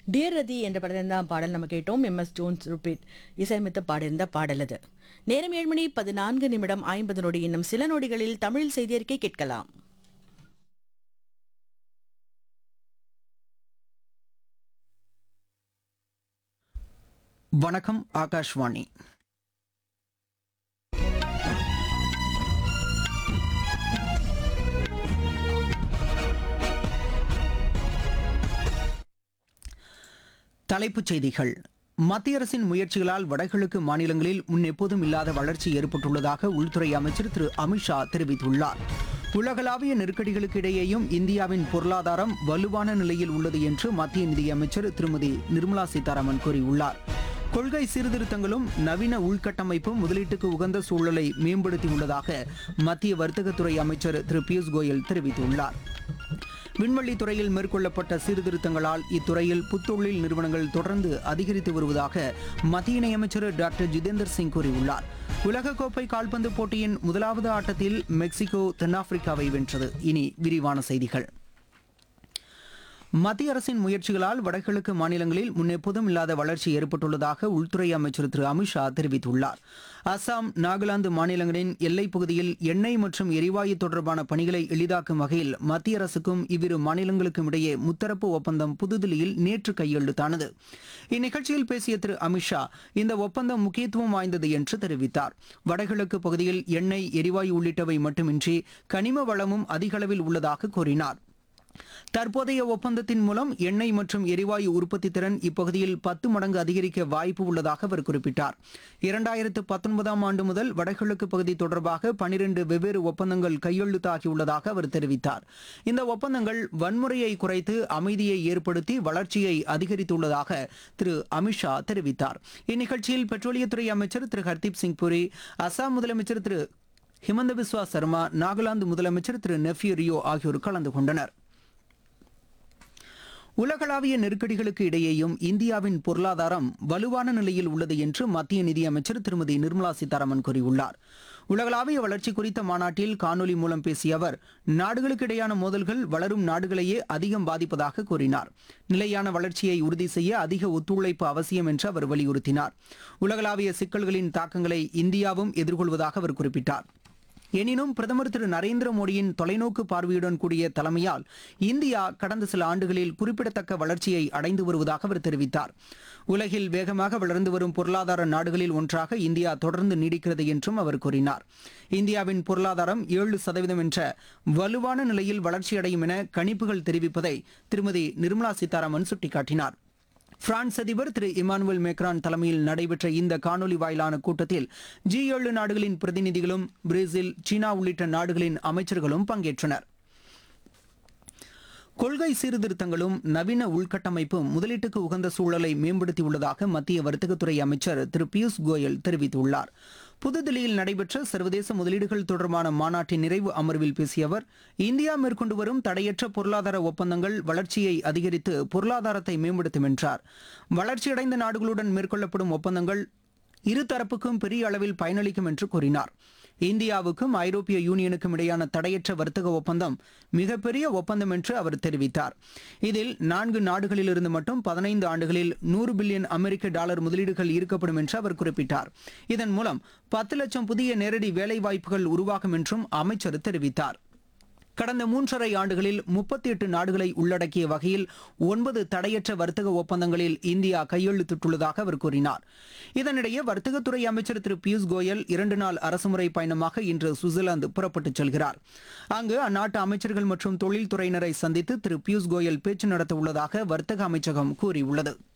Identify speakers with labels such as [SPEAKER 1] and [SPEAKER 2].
[SPEAKER 1] dear ரதி என்ற படத்திலிருந்த பாடல் நம்ம கேட்டோம் எம் எஸ் ஜோன்ஸ் ருபிட் இசையமைத்து பாடியிருந்த பாடல் அது நேரம் ஏழு மணி பதினான்கு நிமிடம் ஐம்பது நொடி இன்னும் சில நொடிகளில் தமிழ் செய்தியறிக்கை கேட்கலாம்
[SPEAKER 2] வணக்கம் ஆகாஷ்வாணி தலைப்புச் செய்திகள் மத்திய அரசின் முயற்சிகளால் வடகிழக்கு மாநிலங்களில் முன் எப்போதும் இல்லாத வளர்ச்சி ஏற்பட்டுள்ளதாக உள்துறை அமைச்சர் திரு அமித்ஷா தெரிவித்துள்ளார் உலகளாவிய நெருக்கடிகளுக்கு இடையேயும் இந்தியாவின் பொருளாதாரம் வலுவான நிலையில் உள்ளது என்று மத்திய நிதியமைச்சர் திருமதி நிர்மலா சீதாராமன் கூறியுள்ளார் கொள்கை சீர்திருத்தங்களும் நவீன உள்கட்டமைப்பும் முதலீட்டுக்கு உகந்த சூழலை மேம்படுத்தியுள்ளதாக மத்திய வர்த்தகத்துறை அமைச்சர் திரு பியூஷ் கோயல் தெரிவித்துள்ளார் விண்வெளி துறையில் மேற்கொள்ளப்பட்ட சீர்திருத்தங்களால் இத்துறையில் புத்தொழில் நிறுவனங்கள் தொடர்ந்து அதிகரித்து வருவதாக மத்திய இணையமைச்சர் டாக்டர் ஜிதேந்தர் சிங் கூறியுள்ளார் உலகக்கோப்பை கால்பந்து போட்டியின் முதலாவது ஆட்டத்தில் மெக்சிகோ தென்னாப்பிரிக்காவை வென்றது இனி விரிவான செய்திகள் மத்திய அரசின் முயற்சிகளால் வடகிழக்கு மாநிலங்களில் முன்னெப்போதும் இல்லாத வளர்ச்சி ஏற்பட்டுள்ளதாக உள்துறை அமைச்சர் திரு அமித்ஷா தெரிவித்துள்ளார் அசாம் நாகாலாந்து மாநிலங்களின் எல்லைப் பகுதியில் எண்ணெய் மற்றும் எரிவாயு தொடர்பான பணிகளை எளிதாக்கும் வகையில் மத்திய அரசுக்கும் இவ்விரு மாநிலங்களுக்கும் இடையே முத்தரப்பு ஒப்பந்தம் புதுதில்லியில் நேற்று கையெழுத்தானது இந்நிகழ்ச்சியில் பேசிய திரு அமித்ஷா இந்த ஒப்பந்தம் முக்கியத்துவம் வாய்ந்தது என்று தெரிவித்தார் வடகிழக்கு பகுதியில் எண்ணெய் எரிவாயு உள்ளிட்டவை மட்டுமின்றி கனிம வளமும் அதிக அளவில் உள்ளதாக கூறினார் தற்போதைய ஒப்பந்தத்தின் மூலம் எண்ணெய் மற்றும் எரிவாயு உற்பத்தி திறன் இப்பகுதியில் பத்து மடங்கு அதிகரிக்க வாய்ப்பு உள்ளதாக அவர் குறிப்பிட்டார் இரண்டாயிரத்து பத்தொன்பதாம் ஆண்டு முதல் வடகிழக்கு பகுதி தொடர்பாக பனிரெண்டு வெவ்வேறு ஒப்பந்தங்கள் கையெழுத்தாகியுள்ளதாக அவர் தெரிவித்தார் இந்த ஒப்பந்தங்கள் வன்முறையை குறைத்து அமைதியை ஏற்படுத்தி வளர்ச்சியை அதிகரித்துள்ளதாக திரு அமித்ஷா தெரிவித்தார் இந்நிகழ்ச்சியில் பெட்ரோலியத்துறை அமைச்சர் திரு ஹர்தீப் சிங் புரி அசாம் முதலமைச்சர் திரு ஹிமந்த பிஸ்வா சர்மா நாகாலாந்து முதலமைச்சர் திரு நெஃப்யூ ரியோ ஆகியோர் கலந்து கொண்டனர் உலகளாவிய நெருக்கடிகளுக்கு இடையேயும் இந்தியாவின் பொருளாதாரம் வலுவான நிலையில் உள்ளது என்று மத்திய நிதியமைச்சர் திருமதி நிர்மலா சீதாராமன் கூறியுள்ளார் உலகளாவிய வளர்ச்சி குறித்த மாநாட்டில் காணொலி மூலம் பேசிய அவர் நாடுகளுக்கு இடையான மோதல்கள் வளரும் நாடுகளையே அதிகம் பாதிப்பதாக கூறினார் நிலையான வளர்ச்சியை உறுதி செய்ய அதிக ஒத்துழைப்பு அவசியம் என்று அவர் வலியுறுத்தினார் உலகளாவிய சிக்கல்களின் தாக்கங்களை இந்தியாவும் எதிர்கொள்வதாக அவர் குறிப்பிட்டார் எனினும் பிரதமர் திரு நரேந்திர மோடியின் தொலைநோக்கு பார்வையுடன் கூடிய தலைமையால் இந்தியா கடந்த சில ஆண்டுகளில் குறிப்பிடத்தக்க வளர்ச்சியை அடைந்து வருவதாக அவர் தெரிவித்தார் உலகில் வேகமாக வளர்ந்து வரும் பொருளாதார நாடுகளில் ஒன்றாக இந்தியா தொடர்ந்து நீடிக்கிறது என்றும் அவர் கூறினார் இந்தியாவின் பொருளாதாரம் ஏழு சதவீதம் என்ற வலுவான நிலையில் வளர்ச்சியடையும் என கணிப்புகள் தெரிவிப்பதை திருமதி நிர்மலா சீதாராமன் சுட்டிக்காட்டினார் பிரான்ஸ் அதிபர் திரு இமானுவேல் மேக்ரான் தலைமையில் நடைபெற்ற இந்த காணொலி வாயிலான கூட்டத்தில் ஜி ஏழு நாடுகளின் பிரதிநிதிகளும் பிரேசில் சீனா உள்ளிட்ட நாடுகளின் அமைச்சர்களும் பங்கேற்றனர் கொள்கை சீர்திருத்தங்களும் நவீன உள்கட்டமைப்பும் முதலீட்டுக்கு உகந்த சூழலை மேம்படுத்தியுள்ளதாக மத்திய வர்த்தகத்துறை அமைச்சர் திரு பியூஷ் கோயல் தெரிவித்துள்ளார் புதுதில்லியில் நடைபெற்ற சர்வதேச முதலீடுகள் தொடர்பான மாநாட்டின் நிறைவு அமர்வில் பேசிய அவர் இந்தியா மேற்கொண்டு வரும் தடையற்ற பொருளாதார ஒப்பந்தங்கள் வளர்ச்சியை அதிகரித்து பொருளாதாரத்தை மேம்படுத்தும் என்றார் வளர்ச்சியடைந்த நாடுகளுடன் மேற்கொள்ளப்படும் ஒப்பந்தங்கள் இருதரப்புக்கும் பெரிய அளவில் பயனளிக்கும் என்று கூறினார் இந்தியாவுக்கும் ஐரோப்பிய யூனியனுக்கும் இடையான தடையற்ற வர்த்தக ஒப்பந்தம் மிகப்பெரிய ஒப்பந்தம் என்று அவர் தெரிவித்தார் இதில் நான்கு நாடுகளிலிருந்து மட்டும் பதினைந்து ஆண்டுகளில் நூறு பில்லியன் அமெரிக்க டாலர் முதலீடுகள் ஈர்க்கப்படும் என்று அவர் குறிப்பிட்டார் இதன் மூலம் பத்து லட்சம் புதிய நேரடி வேலைவாய்ப்புகள் உருவாகும் என்றும் அமைச்சர் தெரிவித்தார் கடந்த மூன்றரை ஆண்டுகளில் முப்பத்தி எட்டு நாடுகளை உள்ளடக்கிய வகையில் ஒன்பது தடையற்ற வர்த்தக ஒப்பந்தங்களில் இந்தியா கையெழுத்திட்டுள்ளதாக அவர் கூறினார் இதனிடையே வர்த்தகத்துறை அமைச்சர் திரு பியூஷ் கோயல் இரண்டு நாள் அரசுமுறை பயணமாக இன்று சுவிட்சர்லாந்து புறப்பட்டுச் செல்கிறார் அங்கு அந்நாட்டு அமைச்சர்கள் மற்றும் தொழில்துறையினரை சந்தித்து திரு பியூஷ் கோயல் பேச்சு நடத்த உள்ளதாக வர்த்தக அமைச்சகம் கூறியுள்ளது